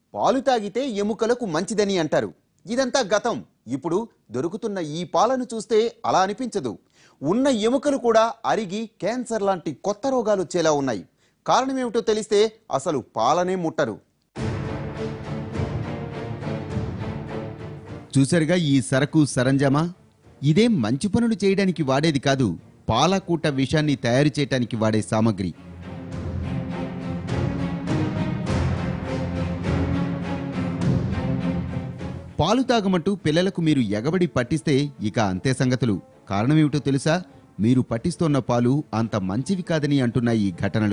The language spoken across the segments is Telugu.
పాలు తాగితే ఎముకలకు మంచిదని అంటారు ఇదంతా గతం ఇప్పుడు దొరుకుతున్న ఈ పాలను చూస్తే అలా అనిపించదు ఉన్న ఎముకలు కూడా అరిగి క్యాన్సర్ లాంటి కొత్త రోగాలు వచ్చేలా ఉన్నాయి కారణమేమిటో తెలిస్తే అసలు పాలనే ముట్టరు చూసారుగా ఈ సరకు సరంజామా ఇదేం మంచి పనులు చేయడానికి వాడేది కాదు పాలకూట విషాన్ని తయారు చేయడానికి వాడే సామగ్రి పాలు తాగమంటూ పిల్లలకు మీరు ఎగబడి పట్టిస్తే ఇక అంతే సంగతులు కారణమేమిటో తెలుసా మీరు పట్టిస్తోన్న పాలు అంత మంచివి కాదని అంటున్నాయి ఈ ఘటనలు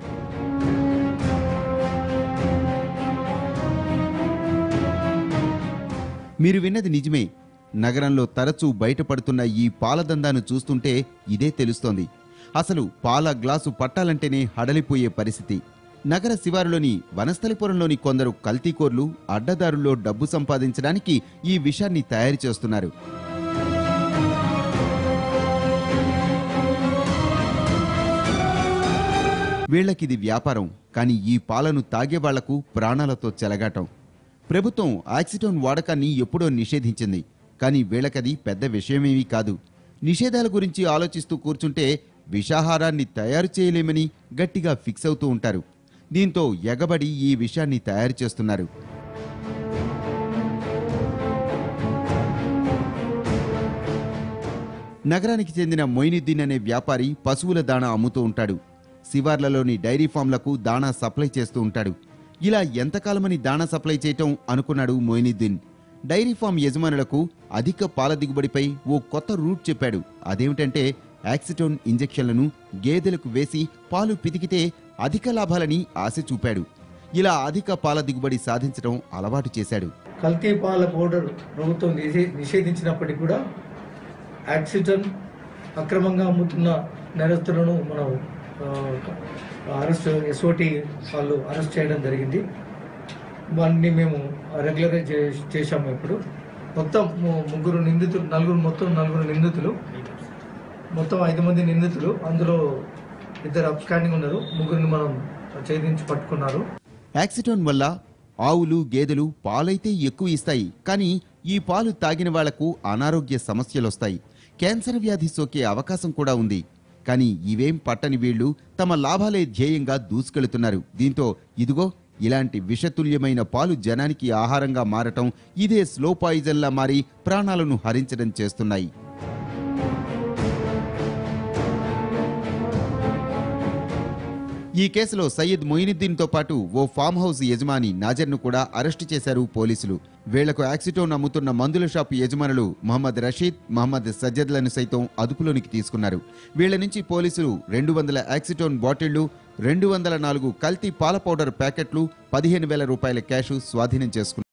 మీరు విన్నది నిజమే నగరంలో తరచూ బయటపడుతున్న ఈ పాలదందాను చూస్తుంటే ఇదే తెలుస్తోంది అసలు పాల గ్లాసు పట్టాలంటేనే హడలిపోయే పరిస్థితి నగర శివారులోని వనస్థలిపురంలోని కొందరు కల్తీకోర్లు అడ్డదారుల్లో డబ్బు సంపాదించడానికి ఈ విషాన్ని తయారు చేస్తున్నారు వీళ్ళకిది వ్యాపారం కానీ ఈ పాలను తాగే వాళ్లకు ప్రాణాలతో చెలగాటం ప్రభుత్వం ఆక్సిటోన్ వాడకాన్ని ఎప్పుడో నిషేధించింది కానీ వీళ్ళకది పెద్ద విషయమేమీ కాదు నిషేధాల గురించి ఆలోచిస్తూ కూర్చుంటే విషాహారాన్ని తయారు చేయలేమని గట్టిగా ఫిక్స్ అవుతూ ఉంటారు దీంతో ఎగబడి ఈ విషయాన్ని తయారు చేస్తున్నారు నగరానికి చెందిన మొయినుద్దీన్ అనే వ్యాపారి పశువుల దాణా అమ్ముతూ ఉంటాడు శివార్లలోని డైరీ ఫామ్లకు దాణా సప్లై చేస్తూ ఉంటాడు ఇలా ఎంతకాలమని దాణా సప్లై చేయటం అనుకున్నాడు మొయినుద్దీన్ డైరీ ఫామ్ యజమానులకు అధిక పాల దిగుబడిపై ఓ కొత్త రూట్ చెప్పాడు అదేమిటంటే యాక్సిటోన్ ఇంజెక్షన్లను గేదెలకు వేసి పాలు పితికితే అధిక లాభాలని ఆశ చూపాడు ఇలా అధిక పాల దిగుబడి సాధించడం అలవాటు చేశాడు కల్తీ పాల పౌడర్ ప్రభుత్వం నిషే- నిషేధించినప్పటికీ కూడా యాక్సిజన్ అక్రమంగా అమ్ముతున్న నేరస్తులను మనం ఆ, అరెస్ట్ ఎస్ఓటి వాళ్ళు అరెస్ట్ చేయడం జరిగింది వాటిని మేము రెగ్యులరైజ్ చే- చేశాము ఇప్పుడు మొత్తం ము- ముగ్గురు నిందితులు నలుగురు మొత్తం నలుగురు నిందితులు మొత్తం ఐదు మంది నిందితులు అందులో ఇద్దరు అప్స్టాండింగ్ ఉన్నారు ముగ్గురిని మనం ఛేదించి పట్టుకున్నారు యాక్సిటోన్ వల్ల ఆవులు గేదెలు పాలైతే ఎక్కువ ఇస్తాయి కానీ ఈ పాలు తాగిన వాళ్లకు అనారోగ్య సమస్యలొస్తాయి క్యాన్సర్ వ్యాధి సోకే అవకాశం కూడా ఉంది కానీ ఇవేం పట్టని వీళ్లు తమ లాభాలే ధ్యేయంగా దూసుకెళ్తున్నారు దీంతో ఇదిగో ఇలాంటి విషతుల్యమైన పాలు జనానికి ఆహారంగా మారటం ఇదే స్లో పాయిజన్లా మారి ప్రాణాలను హరించడం చేస్తున్నాయి ఈ కేసులో సయ్యద్ మొయినుద్దీన్తో పాటు ఓ ఫామ్ హౌస్ యజమాని నాజర్ను కూడా అరెస్టు చేశారు పోలీసులు వీళ్లకు యాక్సిటోన్ అమ్ముతున్న మందుల షాపు యజమానులు మహమ్మద్ రషీద్ మహమ్మద్ సజ్జద్లను సైతం అదుపులోనికి తీసుకున్నారు వీళ్ల నుంచి పోలీసులు రెండు వందల యాక్సిటోన్ బాటిళ్లు రెండు వందల నాలుగు కల్తీ పాల పౌడర్ ప్యాకెట్లు పదిహేను వేల రూపాయల క్యాష్ స్వాధీనం చేసుకున్నారు